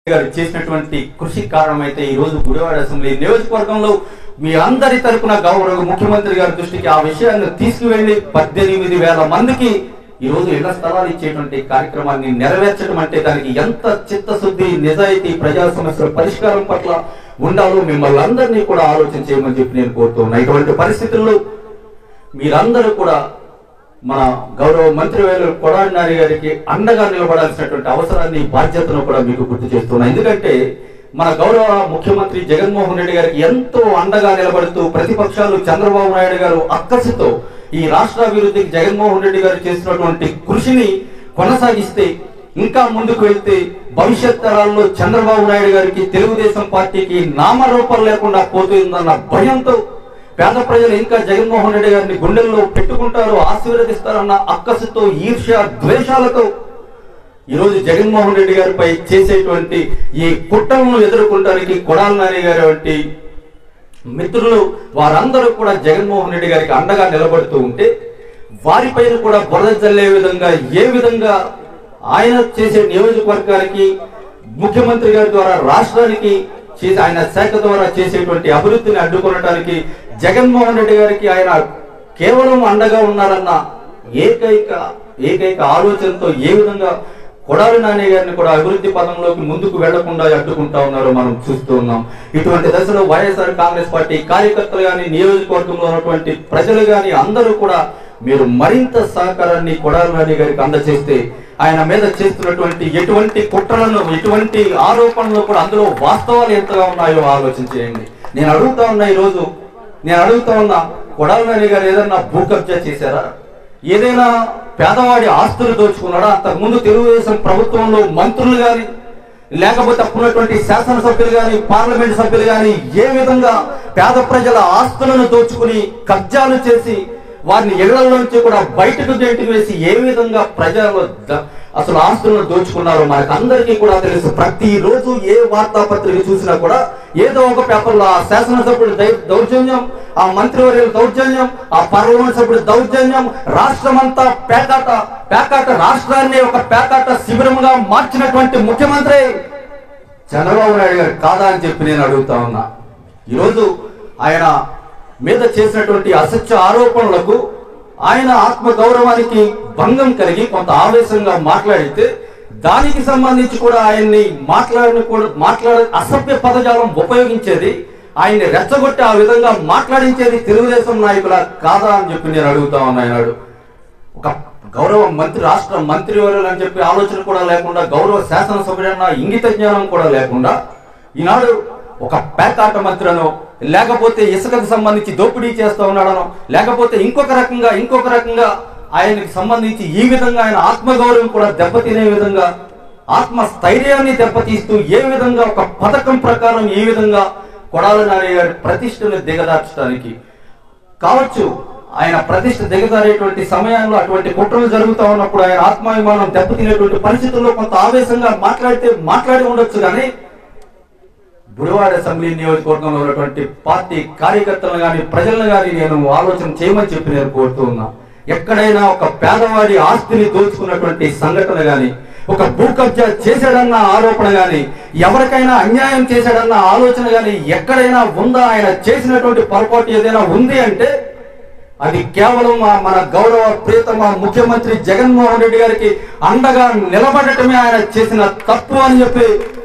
గారు చేసినటువంటి కృషి కారణమైతే ఈ రోజు గుడివాడ అసెంబ్లీ నియోజకవర్గంలో మీ అందరి తరపున గౌరవ ముఖ్యమంత్రి గారి దృష్టికి ఆ విషయాన్ని తీసుకువెళ్లి పద్దెనిమిది వేల మందికి ఈ రోజు ఇళ్ల స్థలాలు ఇచ్చేటువంటి కార్యక్రమాన్ని నెరవేర్చడం అంటే దానికి ఎంత చిత్తశుద్ధి నిజాయితీ ప్రజా సమస్యల పరిష్కారం పట్ల ఉండాలో మిమ్మల్ని అందరినీ కూడా ఆలోచన చేయమని చెప్పి నేను కోరుతున్నా ఇటువంటి పరిస్థితుల్లో మీరందరూ కూడా మన గౌరవ మంత్రి వేలు కొడాలి నాని గారికి అండగా నిలబడాల్సినటువంటి అవసరాన్ని బాధ్యతను కూడా మీకు గుర్తు చేస్తున్నా ఎందుకంటే మన గౌరవ ముఖ్యమంత్రి జగన్మోహన్ రెడ్డి గారికి ఎంతో అండగా నిలబడుతూ ప్రతిపక్షాలు చంద్రబాబు నాయుడు గారు అక్కసితో ఈ రాష్ట్ర అభివృద్ధికి జగన్మోహన్ రెడ్డి గారు చేసినటువంటి కృషిని కొనసాగిస్తే ఇంకా ముందుకు వెళ్తే భవిష్యత్ తరాల్లో చంద్రబాబు నాయుడు గారికి తెలుగుదేశం పార్టీకి నామరూపం లేకుండా పోతుందన్న భయంతో పేద ప్రజలు ఇంకా జగన్మోహన్ రెడ్డి గారిని గుండెల్లో పెట్టుకుంటారు ఆశీర్వదిస్తారన్న అక్కసుతో ఈర్ష్య ద్వేషాలతో ఈరోజు జగన్మోహన్ రెడ్డి గారిపై చేసేటువంటి ఈ కుట్రలను ఎదుర్కొంటానికి కొడాల నాని గారి వంటి మిత్రులు వారందరూ కూడా జగన్మోహన్ రెడ్డి గారికి అండగా నిలబడుతూ ఉంటే వారిపైన కూడా బురద జల్లే విధంగా ఏ విధంగా ఆయన చేసే నియోజకవర్గానికి ముఖ్యమంత్రి గారి ద్వారా రాష్ట్రానికి చేసే ఆయన శాఖ ద్వారా చేసేటువంటి అభివృద్ధిని అడ్డుకొనడానికి జగన్మోహన్ రెడ్డి గారికి ఆయన కేవలం అండగా ఉన్నారన్న ఏకైక ఏకైక ఆలోచనతో ఏ విధంగా కొడాలి నాని గారిని కూడా అభివృద్ధి పదంలోకి ముందుకు వెళ్లకుండా అడ్డుకుంటా ఉన్నారో మనం చూస్తూ ఉన్నాం ఇటువంటి దశలో వైఎస్ఆర్ కాంగ్రెస్ పార్టీ కార్యకర్తలు గాని నియోజకవర్గంలో ఉన్నటువంటి ప్రజలు గాని అందరూ కూడా మీరు మరింత సహకారాన్ని కొడాలి నాని గారికి అందజేస్తే ఆయన మీద చేస్తున్నటువంటి ఎటువంటి కుట్రలను ఎటువంటి ఆరోపణలు కూడా అందులో వాస్తవాలు ఎంతగా ఉన్నాయో ఆలోచన చేయండి నేను అడుగుతా ఉన్నా ఈ రోజు నేను అడుగుతా ఉన్నా కొడాలి నాని గారు ఏదన్నా భూ కబ్జా చేశారా ఏదైనా పేదవాడి ఆస్తులు దోచుకున్నాడా అంతకుముందు తెలుగుదేశం ప్రభుత్వంలో మంత్రులు గాని లేకపోతే అప్పుడున్నటువంటి శాసనసభ్యులు గాని పార్లమెంట్ సభ్యులు గాని ఏ విధంగా పేద ప్రజల ఆస్తులను దోచుకుని కబ్జాలు చేసి వారిని ఇళ్లలో నుంచి కూడా బయటకు గెంటికి వేసి ఏ విధంగా ప్రజలు ద- అసలు ఆస్తులను దోచుకున్నారో మనకు అందరికీ కూడా తెలుసు ప్రతి రోజు ఏ వార్తాపత్రిక చూసినా కూడా ఏదో ఒక పేపర్లో ఆ శాసనసభ్యుడు దౌ- దౌర్జన్యం ఆ మంత్రివర్యుల దౌర్జన్యం ఆ పార్లమెంట్ సభ్యుడు దౌర్జన్యం రాష్ట్రమంతా పేకాట పేకాట రాష్ట్రాన్ని ఒక పేకాట శిబిరంగా మార్చినటువంటి ముఖ్యమంత్రి చంద్రబాబు నాయుడు గారు కాదా అని చెప్పి నేను అడుగుతా ఉన్నా ఈరోజు ఆయన మీద చేసినటువంటి అసత్య ఆరోపణలకు ఆయన ఆత్మ గౌరవానికి భంగం కలిగి కొంత ఆవేశంగా మాట్లాడితే దానికి సంబంధించి కూడా ఆయన్ని మాట్లాడిన కూడా మాట్లాడే అసభ్య పదజాలం ఉపయోగించేది ఆయన్ని రెచ్చగొట్టి ఆ విధంగా మాట్లాడించేది తెలుగుదేశం నాయకుల కాదా అని చెప్పి నేను అడుగుతా ఉన్నా ఈనాడు ఒక గౌరవ మంత్రి రాష్ట్ర మంత్రి అని చెప్పి ఆలోచన కూడా లేకుండా గౌరవ శాసనసభ్యుడన్న ఇంగిత జ్ఞానం కూడా లేకుండా ఈనాడు ఒక పేకాట మంత్రనో లేకపోతే ఇసుకకు సంబంధించి దోపిడీ చేస్తూ ఉన్నాడనో లేకపోతే ఇంకొక రకంగా ఇంకొక రకంగా ఆయనకి సంబంధించి ఈ విధంగా ఆయన ఆత్మగౌరవం కూడా దెబ్బతినే విధంగా ఆత్మ స్థైర్యాన్ని దెబ్బతీస్తూ ఏ విధంగా ఒక పథకం ప్రకారం ఏ విధంగా కొడాల నాని గారి ప్రతిష్టను దిగదార్చడానికి కావచ్చు ఆయన ప్రతిష్ట దిగజారేటువంటి సమయంలో అటువంటి కుట్రలు జరుగుతూ ఉన్నప్పుడు ఆయన ఆత్మాభిమానం దెబ్బతినేటువంటి పరిస్థితుల్లో కొంత ఆవేశంగా మాట్లాడితే మాట్లాడి ఉండొచ్చు కానీ బుడవాడ అసెంబ్లీ నియోజకవర్గంలో ఉన్నటువంటి పార్టీ కార్యకర్తలను కానీ ప్రజలను కానీ నేను ఆలోచన చేయమని చెప్పి నేను కోరుతూ ఉన్నా ఎక్కడైనా ఒక పేదవాడి ఆస్తిని దోచుకున్నటువంటి సంఘటన గాని ఒక భూ కబ్జా చేశాడన్న ఆరోపణ గాని ఎవరికైనా అన్యాయం చేశాడన్న ఆలోచన గాని ఎక్కడైనా ఉందా ఆయన చేసినటువంటి పొరపాటు ఏదైనా ఉంది అంటే అది కేవలం మా- మన గౌరవ ప్రియతమ ముఖ్యమంత్రి జగన్మోహన్ రెడ్డి గారికి అండగా నిలబడటమే ఆయన చేసిన తప్పు అని చెప్పి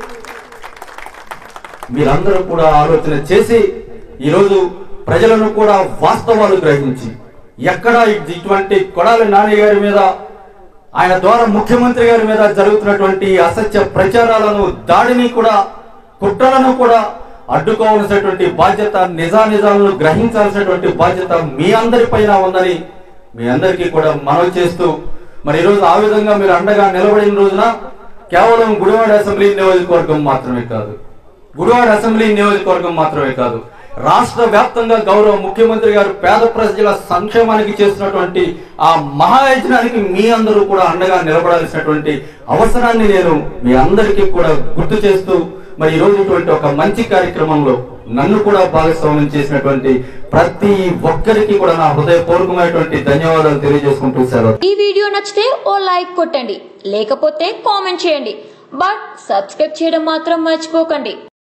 మీరందరూ కూడా ఆలోచన చేసి ఈరోజు ప్రజలను కూడా వాస్తవాలు గ్రహించి ఎక్కడ ఇటువంటి కొడాలి నాని గారి మీద ఆయన ద్వారా ముఖ్యమంత్రి గారి మీద జరుగుతున్నటువంటి అసత్య ప్రచారాలను దాడిని కూడా కుట్రలను కూడా అడ్డుకోవాల్సినటువంటి బాధ్యత నిజానిజాలను గ్రహించాల్సినటువంటి బాధ్యత మీ అందరి పైన ఉందని మీ అందరికీ కూడా మనవి చేస్తూ మరి ఈరోజు ఆ విధంగా మీరు అండగా నిలబడిన రోజున కేవలం గుడివాడ అసెంబ్లీ నియోజకవర్గం మాత్రమే కాదు గుడివాడ అసెంబ్లీ నియోజకవర్గం మాత్రమే కాదు రాష్ట్ర వ్యాప్తంగా గౌరవ ముఖ్యమంత్రి గారు పేద ప్రజల సంక్షేమానికి చేసినటువంటి ఆ మహాయజ్ఞానికి మీ అందరూ కూడా అండగా నిలబడాల్సినటువంటి అవసరాన్ని నేను మీ అందరికీ కూడా గుర్తు చేస్తూ మరి ఈ రోజు ఇటువంటి ఒక మంచి కార్యక్రమంలో నన్ను కూడా భాగస్వామ్యం చేసినటువంటి ప్రతి ఒక్కరికి కూడా నా హృదయపూర్వకమైనటువంటి ధన్యవాదాలు తెలియజేసుకుంటూ సెలవు ఈ వీడియో నచ్చితే ఓ లైక్ కొట్టండి లేకపోతే కామెంట్ చేయండి బట్ సబ్స్క్రైబ్ చేయడం మాత్రం మర్చిపోకండి